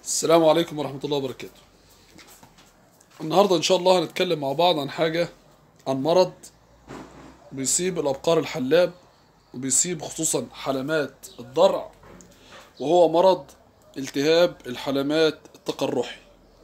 السلام عليكم ورحمة الله وبركاته النهاردة إن شاء الله هنتكلم مع بعض عن حاجة عن مرض بيصيب الأبقار الحلاب وبيصيب خصوصا حلمات الضرع وهو مرض التهاب الحلمات التقرحي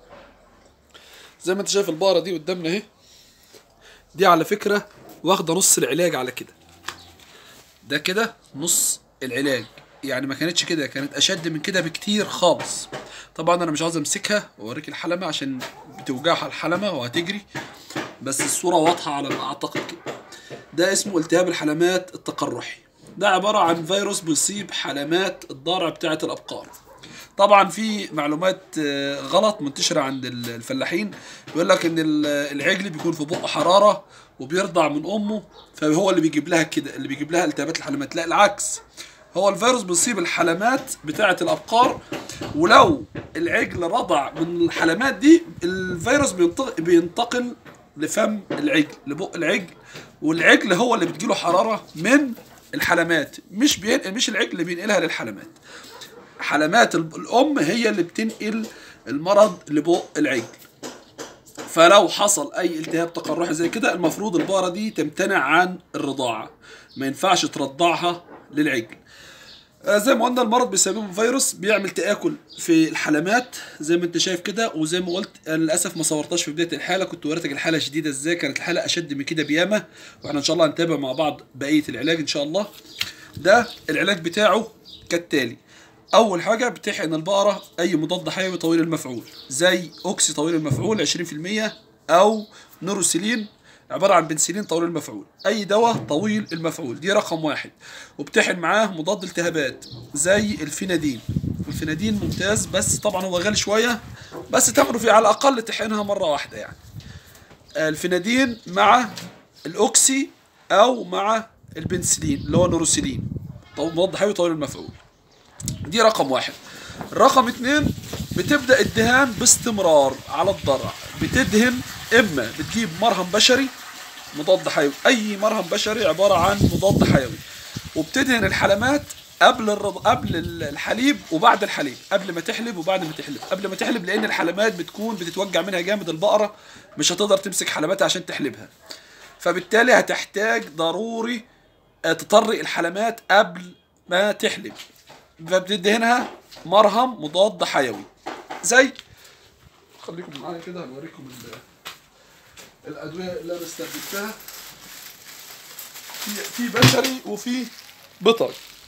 زي ما انت شايف البقرة دي قدامنا اهي دي على فكرة واخدة نص العلاج على كده ده كده نص العلاج يعني ما كانتش كده كانت اشد من كده بكتير خالص طبعا انا مش عاوز امسكها واوريك الحلمه عشان بتوجعها الحلمه وهتجري بس الصوره واضحه على ما اعتقد كده ده اسمه التهاب الحلمات التقرحي ده عباره عن فيروس بيصيب حلمات الضرع بتاعه الابقار طبعا في معلومات آه، غلط منتشره عند ال- الفلاحين بيقول لك ان ال- العجل بيكون في بقه حراره وبيرضع من امه فهو اللي بيجيب لها كده اللي بيجيب لها التهابات الحلمات لا العكس هو الفيروس بيصيب الحلمات بتاعه الابقار ولو العجل رضع من الحلمات دي الفيروس بينتق- بينتقل لفم العجل لبق العجل والعجل هو اللي بتجيله حراره من الحلمات مش بينقل مش العجل اللي بينقلها للحلمات حلمات ال- الام هي اللي بتنقل المرض لبق العجل فلو حصل اي التهاب تقرحي زي كده المفروض البقره دي تمتنع عن الرضاعه ما ينفعش ترضعها للعجل آه، زي ما قلنا المرض بيسببه فيروس بيعمل تآكل في الحلمات زي ما انت شايف كده وزي ما قلت أنا للاسف ما صورتهاش في بدايه الحاله كنت وريتك الحاله شديده ازاي كانت الحاله اشد من كده بياما واحنا ان شاء الله هنتابع مع بعض بقيه العلاج ان شاء الله ده العلاج بتاعه كالتالي اول حاجه بتحقن البقره اي مضاد حيوي طويل المفعول زي اوكسي طويل المفعول 20% او نوروسيلين عباره عن بنسلين طويل المفعول اي دواء طويل المفعول دي رقم واحد وبتحقن معاه مضاد التهابات زي الفينادين الفينادين ممتاز بس طبعا هو غالي شويه بس تمر فيه على الاقل تحقنها مره واحده يعني الفينادين مع الاوكسي او مع البنسلين اللي هو النوروسيلين طو- مضاد حيوي طويل المفعول دي رقم واحد رقم اتنين بتبدأ الدهان باستمرار على الضرع بتدهن اما بتجيب مرهم بشري مضاد حيوي اي مرهم بشري عبارة عن مضاد حيوي وبتدهن الحلمات قبل الرض... قبل ال- الحليب وبعد الحليب قبل ما تحلب وبعد ما تحلب قبل ما تحلب لان الحلمات بتكون بتتوجع منها جامد البقرة مش هتقدر تمسك حلماتها عشان تحلبها فبالتالي هتحتاج ضروري آه، تطرق الحلمات قبل ما تحلب فبتدهنها مرهم مضاد حيوي زي خليكم معايا كده هنوريكم ال- الادويه اللي انا استخدمتها في في بشري وفي بيطري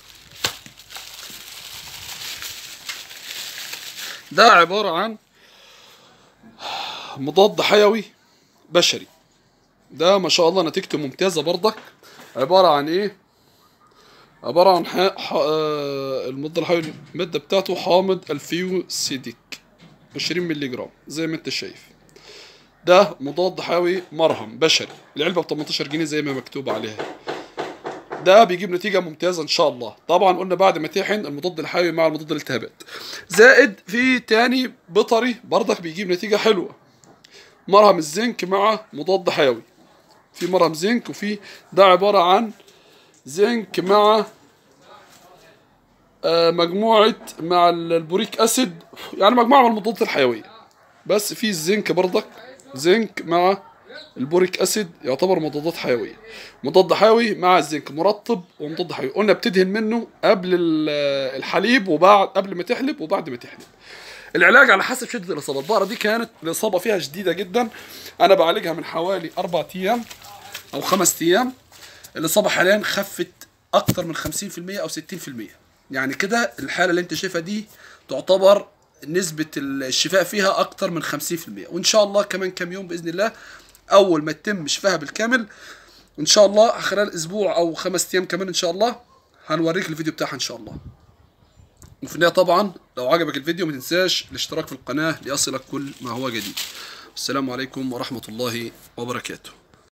ده عباره عن مضاد حيوي بشري ده ما شاء الله نتيجته ممتازه برضك عباره عن ايه عبارة عن ح... ح... آه، المضاد الحيوي المادة بتاعته حامض الفيوسيديك 20 مللي جرام زي ما انت شايف ده مضاد حيوي مرهم بشري العلبة ب 18 جنيه زي ما مكتوب عليها ده بيجيب نتيجة ممتازة ان شاء الله طبعا قلنا بعد ما تحن المضاد الحيوي مع المضاد الالتهابات زائد في تاني بيطري برضك بيجيب نتيجة حلوة مرهم الزنك مع مضاد حيوي في مرهم زنك وفي ده عبارة عن زنك مع آه، مجموعة مع ال- البوريك أسيد يعني مجموعة من المضادات الحيوية بس في الزنك برضك زنك مع البوريك أسيد يعتبر مضادات حيوية مضاد حيوي مع الزنك مرطب ومضاد حيوي قلنا بتدهن منه قبل ال- الحليب وبعد قبل ما تحلب وبعد ما تحلب العلاج على حسب شدة الإصابة البقرة دي كانت الإصابة فيها شديدة جدا أنا بعالجها من حوالي أربع أيام أو خمس أيام الإصابة حاليا خفت أكتر من 50% أو 60% يعني كده الحالة اللي أنت شايفها دي تعتبر نسبة الشفاء فيها أكتر من 50% وإن شاء الله كمان كام يوم بإذن الله أول ما تتم شفاها بالكامل إن شاء الله خلال أسبوع أو خمس أيام كمان إن شاء الله هنوريك الفيديو بتاعها إن شاء الله وفي النهاية طبعا لو عجبك الفيديو ما تنساش الاشتراك في القناة ليصلك كل ما هو جديد السلام عليكم ورحمة الله وبركاته